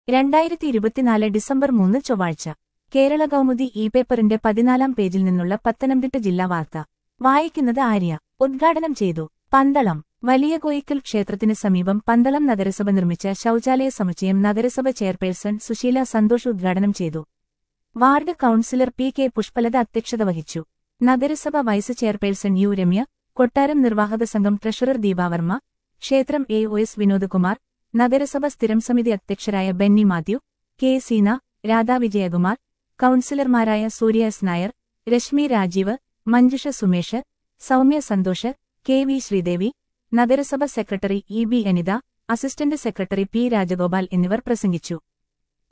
രണ്ടായിരത്തി ഇരുപത്തിനാല് ഡിസംബർ മൂന്ന് ചൊവ്വാഴ്ച കേരള കൗമുദി ഇ പേപ്പറിന്റെ പതിനാലാം പേജിൽ നിന്നുള്ള പത്തനംതിട്ട ജില്ലാ വാർത്ത വായിക്കുന്നത് ആര്യ ഉദ്ഘാടനം ചെയ്തു പന്തളം വലിയ കോയിക്കൽ ക്ഷേത്രത്തിന് സമീപം പന്തളം നഗരസഭ നിർമ്മിച്ച ശൌചാലയ സമുച്ചയം നഗരസഭ ചെയർപേഴ്സൺ സുശീല സന്തോഷ് ഉദ്ഘാടനം ചെയ്തു ward councillor P K Pushpalatha അധ്യക്ഷത വഹിച്ചു നഗരസഭ വൈസ് ചെയർപേഴ്സൺ യു രമ്യ കൊട്ടാരം നിർവാഹക സംഘം ട്രഷറർ ദീപാവർമ്മ ക്ഷേത്രം എ ഒ എസ് വിനോദകുമാർ നഗരസഭ സ്ഥിരം സമിതി അധ്യക്ഷരായ ബെന്നി മാത്യു കെ സീന രാധാ വിജയകുമാർ കൌൺസിലർമാരായ Surya S Nair Reshmi Rajeev Manjusha Sumesh Soumya Santhosh K V Sreedevi നഗരസഭ secretary E B Anitha assistant secretary P Rajagopal എന്നിവർ പ്രസംഗിച്ചു